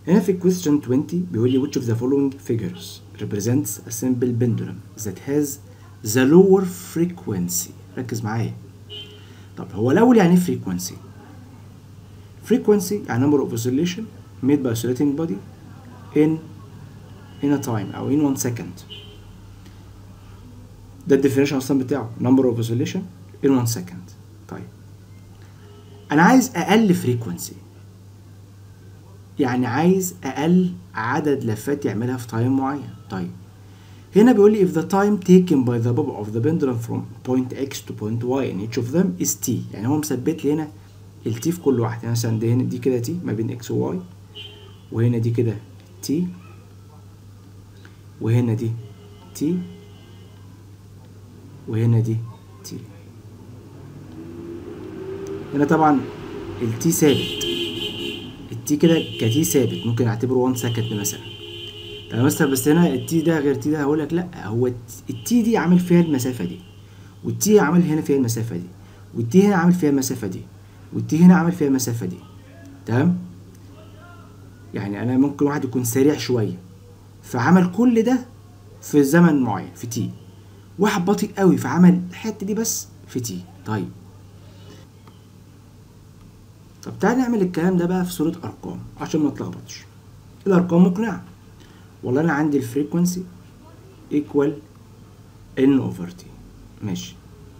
هنا في question 20 بيقول لي which of the following figures represents a simple pendulum that has the lower frequency ركز معايا طب هو الأول يعني ايه frequency frequency يعني number of oscillation made by oscillating body in in a time أو in one second ده الديفينيشن أصلا بتاعه number of oscillation in one second طيب أنا عايز أقل frequency يعني عايز اقل عدد لفات يعملها في تايم معين طيب هنا بيقول لي if the time taken by the bob of the pendulum from point x to point y and each of them is t يعني هو مثبت لي هنا ال t في كل واحد يعني مثلا دي هنا دي كده t ما بين x و y وهنا دي كده t وهنا دي t وهنا دي t هنا طبعا ال t ثابت التي كده كتي ثابت ممكن اعتبره 1 سكند مثلا طب مثلا بس هنا التي ده غير التي ده هقول لك لا هو التي دي عامل فيها المسافه دي والتي عامل هنا فيها المسافه دي والتي هنا عامل فيها المسافه دي والتي هنا عامل فيها المسافه دي تمام يعني انا ممكن واحد يكون سريع شويه فعمل كل ده في زمن معين في تي واحد بطيء قوي فعمل الحته دي بس في تي طيب طب تعالى نعمل الكلام ده بقى في صورة أرقام عشان ما نتلخبطش الأرقام مقنعة والله أنا عندي الفريكونسي equal n over t ماشي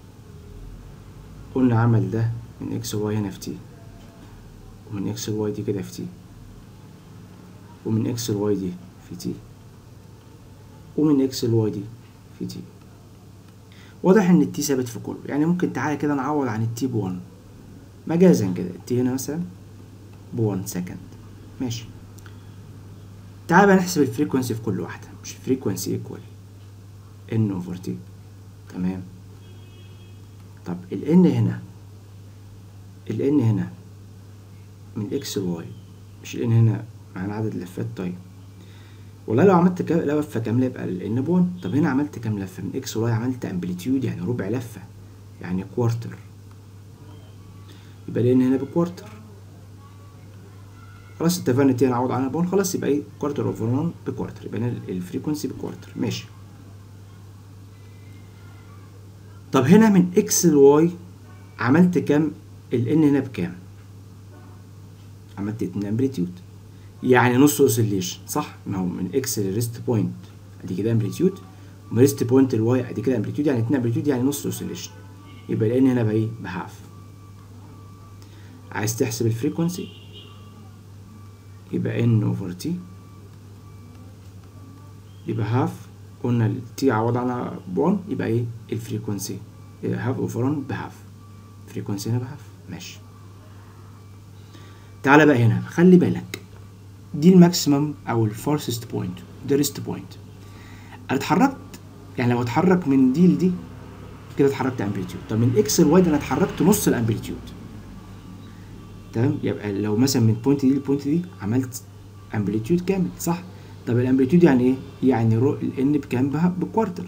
قلنا عمل ده من x و y هنا في t ومن x و y دي كده في t ومن x و y دي في t ومن x و y دي في t واضح ان التي ثابت في كله يعني ممكن تعالى كده نعوض عن التي بوان مجازا كده التي هنا مثلا ب 1 سكند ماشي تعال بقى نحسب الفريكونسي في كل واحدة مش الفريكونسي ايكوال ان اوفر تي تمام طب ال n هنا ال n هنا من اكس لواي مش ال n هنا معنى عدد لفات طيب والله لو عملت كام لفة كاملة يبقى ال n ب 1 طب هنا عملت كام لفة من اكس وواي عملت امبليتيود يعني ربع لفة يعني كوارتر يبقى لان هنا بكوارتر خلاص اتفقنا تي نعوض عنها بون خلاص يبقى ايه كوارتر اوفر 1 بكوارتر يبقى هنا الفريكونسي بكوارتر ماشي طب هنا من اكس لواي عملت كام ال ان هنا بكام عملت اتنين امبليتيود يعني نص اوسيليشن صح ما هو من اكس للريست بوينت ادي كده امبليتيود ومن ريست بوينت لواي ادي كده امبليتيود يعني اتنين امبليتيود يعني نص اوسيليشن يبقى ال ان هنا بقى ايه بهاف عايز تحسب الفريكونسي يبقى n over t يبقى هاف قلنا ال t عوض عنها ب 1 يبقى ايه الفريكونسي هاف اوفر 1 بهاف فريكونسي هنا بهاف ماشي تعالى بقى هنا خلي بالك دي الماكسيمم او الفارسست بوينت ده ريست بوينت انا اتحركت يعني لو اتحرك من دي لدي كده اتحركت امبليتيود طب من اكس لواي ده انا اتحركت نص الامبليتيود تمام يبقى لو مثلا من البوينت دي للبوينت دي عملت امبليتيود كامل صح طب الامبليتيود يعني ايه يعني رو الان بكام بكوارتر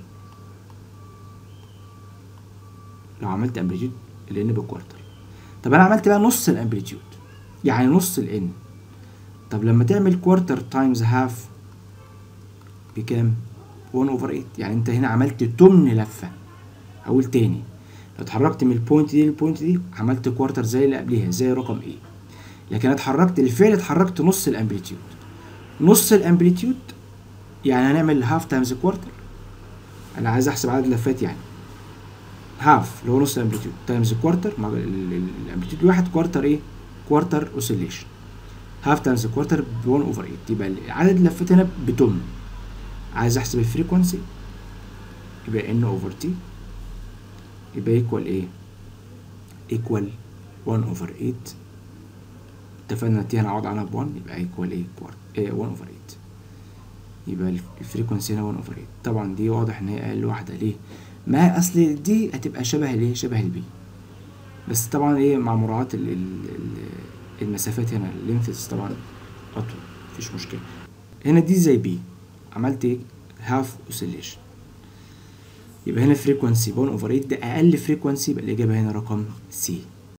لو عملت امبليتيود الان بكوارتر طب انا عملت بقى نص الامبليتيود يعني نص الان طب لما تعمل كوارتر تايمز هاف بكام 1 اوفر 8 يعني انت هنا عملت تمن لفه اقول تاني لو اتحركت من البوينت دي للبوينت دي عملت كوارتر زي اللي قبليها زي رقم ايه لكن اتحركت الفعل اتحركت نص الامبليتيود نص الامبليتيود يعني هنعمل هاف تايمز كوارتر انا عايز احسب عدد لفات يعني هاف اللي هو نص الامبليتيود تايمز كوارتر مع الامبليتيود الواحد كوارتر ايه كوارتر اوسيليشن هاف تايمز كوارتر ب 1 اوفر 8 يبقى عدد اللفات هنا بتمن عايز احسب الفريكونسي يبقى ان اوفر تي يبقى ايكوال ايه ايكوال 1 اوفر 8 اتفقنا تي هنعوض عنها ب 1 يبقى ايكوال ايه كوارت ايه 1 اوفر 8 يبقى الفريكونسي هنا 1 اوفر 8 طبعا دي واضح ان هي اقل واحده ليه ما اصل دي هتبقى شبه الايه شبه البي بس طبعا ايه مع مراعاه ال ال المسافات هنا اللينثز طبعا اطول مفيش مشكله هنا دي زي بي عملت ايه هاف اوسيليشن يبقى هنا فريكونسي 1 اوفر 8 ده اقل فريكونسي يبقى الاجابه هنا رقم سي